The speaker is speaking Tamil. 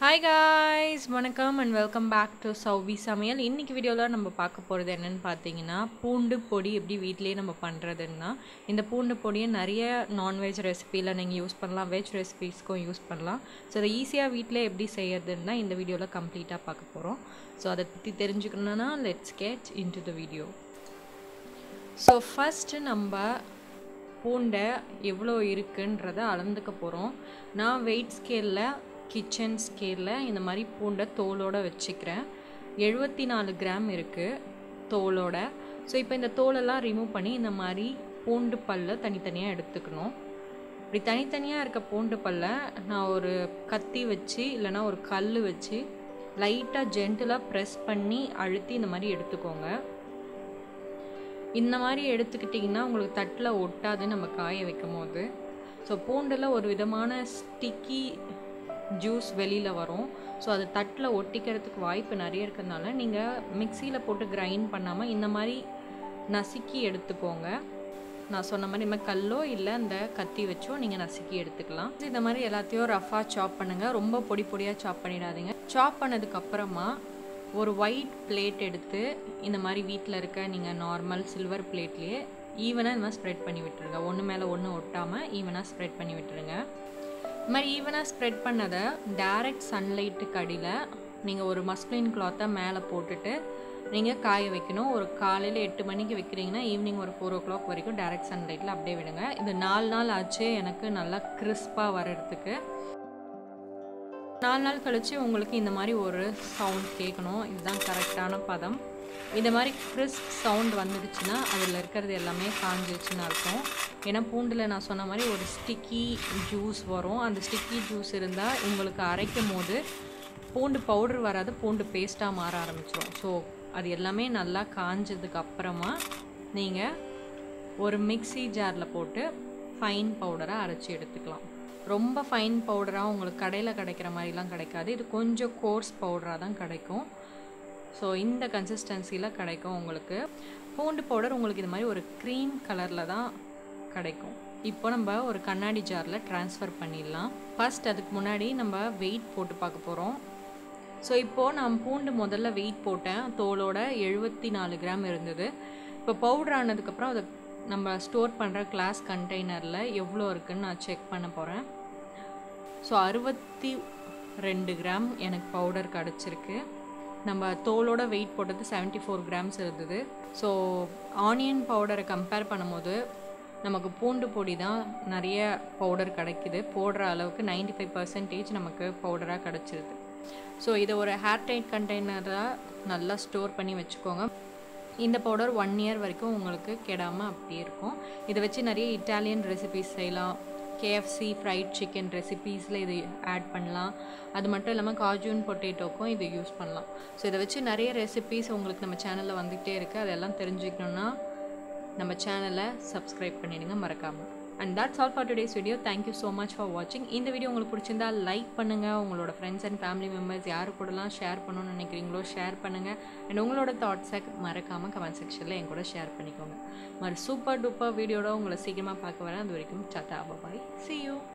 ஹாய் காய்ஸ் வணக்கம் அண்ட் வெல்கம் பேக் டு சௌவி சமையல் இன்றைக்கி வீடியோவில் நம்ம பார்க்க போகிறது என்னென்னு பார்த்தீங்கன்னா பூண்டு பொடி எப்படி வீட்டிலேயே நம்ம பண்ணுறதுன்னா இந்த பூண்டு பொடியை நிறைய நான்வெஜ் ரெசிபியில் நீங்கள் யூஸ் பண்ணலாம் வெஜ் ரெசிபீஸ்க்கும் யூஸ் பண்ணலாம் ஸோ அதை ஈஸியாக வீட்டிலே எப்படி செய்யறதுன்னா இந்த வீடியோவில் கம்ப்ளீட்டாக பார்க்க போகிறோம் ஸோ அதை பற்றி தெரிஞ்சுக்கணுன்னா let's get into the video so first நம்ம பூண்டை எவ்வளோ இருக்குன்றதை அளந்துக்க போகிறோம் நான் வெயிட் ஸ்கேலில் கிச்சன் ஸ்கேலில் இந்த மாதிரி பூண்டை தோலோடு வச்சுக்கிறேன் எழுபத்தி நாலு கிராம் இருக்குது தோலோட ஸோ இப்போ இந்த தோலெல்லாம் ரிமூவ் பண்ணி இந்த மாதிரி பூண்டு பல்லை தனித்தனியாக எடுத்துக்கணும் இப்படி தனித்தனியாக இருக்க பூண்டு பல்லை நான் ஒரு கத்தி வச்சு இல்லைனா ஒரு கல் வச்சு லைட்டாக ஜென்டிலாக ப்ரெஸ் பண்ணி அழுத்தி இந்த மாதிரி எடுத்துக்கோங்க இந்த மாதிரி எடுத்துக்கிட்டிங்கன்னா உங்களுக்கு தட்டில் ஒட்டாது நம்ம காய வைக்கும் போது ஸோ பூண்டில் ஒரு விதமான ஸ்டிக்கி ஜூஸ் வெளியில் வரும் ஸோ அது தட்டில் ஒட்டிக்கிறதுக்கு வாய்ப்பு நிறைய இருக்கிறதுனால நீங்கள் மிக்சியில் போட்டு கிரைண்ட் பண்ணாமல் இந்த மாதிரி நசுக்கி எடுத்துக்கோங்க நான் சொன்ன மாதிரி இந்த மாதிரி கல்லோ இல்லை அந்த கத்தி வச்சோ நீங்கள் நசுக்கி எடுத்துக்கலாம் இந்த மாதிரி எல்லாத்தையும் ரஃபாக சாப் பண்ணுங்கள் ரொம்ப பொடி பொடியாக சாப் பண்ணிடாதீங்க சாப் பண்ணதுக்கப்புறமா ஒரு ஒயிட் பிளேட் எடுத்து இந்த மாதிரி வீட்டில் இருக்க நீங்கள் நார்மல் சில்வர் பிளேட்லேயே ஈவனாக இந்த மாதிரி ஸ்ப்ரெட் பண்ணி விட்டுருங்க ஒன்று மேலே ஒன்று ஒட்டாமல் ஈவனாக ஸ்ப்ரெட் பண்ணி விட்டுருங்க இது மாதிரி ஈவனாக ஸ்ப்ரெட் பண்ணதை டேரெக்ட் சன்லைட்டுக்கு அடியில் நீங்கள் ஒரு மஸ்லின் கிளாத்தை மேலே போட்டுட்டு நீங்கள் காய வைக்கணும் ஒரு காலையில் எட்டு மணிக்கு வைக்கிறீங்கன்னா ஈவினிங் ஒரு ஃபோர் ஓ கிளாக் வரைக்கும் டேரெக்ட் சன்லைட்டில் அப்படியே விடுங்க இது நாலு நாள் ஆச்சு எனக்கு நல்லா கிறிஸ்பாக வர்றதுக்கு நாலு நாள் கழித்து உங்களுக்கு இந்த மாதிரி ஒரு சவுண்ட் கேட்கணும் இதுதான் கரெக்டான பதம் இந்த மாதிரி கிறிஸ்ப் சவுண்ட் வந்துடுச்சுன்னா அதில் இருக்கிறது எல்லாமே காஞ்சிருச்சுன்னு அர்த்தம் ஏன்னா பூண்டில் நான் சொன்ன மாதிரி ஒரு ஸ்டிக்கி ஜூஸ் வரும் அந்த ஸ்டிக்கி ஜூஸ் இருந்தால் உங்களுக்கு அரைக்கும் போது பூண்டு பவுடர் வராது பூண்டு பேஸ்ட்டாக மாற ஆரம்பிச்சிடும் ஸோ அது எல்லாமே நல்லா காஞ்சதுக்கு அப்புறமா நீங்கள் ஒரு மிக்சி ஜாரில் போட்டு ஃபைன் பவுடராக அரைச்சி எடுத்துக்கலாம் ரொம்ப ஃபைன் பவுடராக உங்களுக்கு கடையில் கிடைக்கிற மாதிரிலாம் கிடைக்காது இது கொஞ்சம் கோர்ஸ் பவுடராக தான் கிடைக்கும் ஸோ இந்த கன்சிஸ்டன்சியில் கிடைக்கும் உங்களுக்கு பூண்டு பவுடர் உங்களுக்கு இது மாதிரி ஒரு க்ரீம் கலரில் தான் கிடைக்கும் இப்போ நம்ம ஒரு கண்ணாடி ஜாரில் ட்ரான்ஸ்ஃபர் பண்ணிடலாம் ஃபஸ்ட் அதுக்கு முன்னாடி நம்ம வெயிட் போட்டு பார்க்க போகிறோம் ஸோ இப்போது நான் பூண்டு முதல்ல வெயிட் போட்டேன் தோலோட எழுபத்தி நாலு கிராம் இருந்தது இப்போ பவுடர் ஆனதுக்கப்புறம் அதை நம்ம ஸ்டோர் பண்ணுற கிளாஸ் கண்டெய்னரில் எவ்வளோ இருக்குதுன்னு நான் செக் பண்ண போகிறேன் ஸோ அறுபத்தி ரெண்டு கிராம் எனக்கு பவுடர் கிடச்சிருக்கு நம்ம தோலோட வெயிட் போட்டது செவன்ட்டி ஃபோர் கிராம்ஸ் இருந்தது ஸோ ஆனியன் பவுடரை கம்பேர் பண்ணும்போது நமக்கு பூண்டு பொடி தான் நிறைய பவுடர் கிடைக்குது போடுற அளவுக்கு நைன்டி ஃபைவ் பர்சன்டேஜ் நமக்கு பவுடராக கிடச்சிருது ஸோ இதை ஒரு ஹேர் டைட் கண்டெய்னராக நல்லா ஸ்டோர் பண்ணி வச்சுக்கோங்க இந்த பவுடர் ஒன் இயர் வரைக்கும் உங்களுக்கு கெடாமல் அப்படியே இருக்கும் இதை வச்சு நிறைய இட்டாலியன் ரெசிபிஸ் செய்யலாம் கேஎஃப்சி ஃப்ரைட் சிக்கன் ரெசிபீஸில் இது ஆட் பண்ணலாம் அது மட்டும் இல்லாமல் காஜூன் பொட்டேட்டோக்கும் இது யூஸ் பண்ணலாம் ஸோ இதை வச்சு நிறைய ரெசிபீஸ் உங்களுக்கு நம்ம சேனலில் வந்துகிட்டே இருக்குது அதெல்லாம் தெரிஞ்சுக்கணுன்னா நம்ம சேனலை சப்ஸ்கிரைப் பண்ணிடுங்க மறக்காமல் and that's all for today's video thank you so much for வாட்சிங் இந்த வீடியோ உங்களுக்கு பிடிச்சிருந்தா லைக் பண்ணுங்கள் உங்களோட ஃப்ரெண்ட்ஸ் அண்ட் ஃபேமிலி மெம்பர்ஸ் யார் கூடலாம் ஷேர் பண்ணணும்னு நினைக்கிறீங்களோ ஷேர் பண்ணுங்கள் அண்ட் உங்களோட தாட்ஸை மறக்காமல் கமெண்ட் செக்ஷனில் என் கூட ஷேர் பண்ணிக்கோங்க மாதிரி சூப்பர் டூப்பர் வீடியோட உங்களை சீக்கிரமாக பார்க்க வரேன் அது வரைக்கும் சத்தா பாய் சி யூ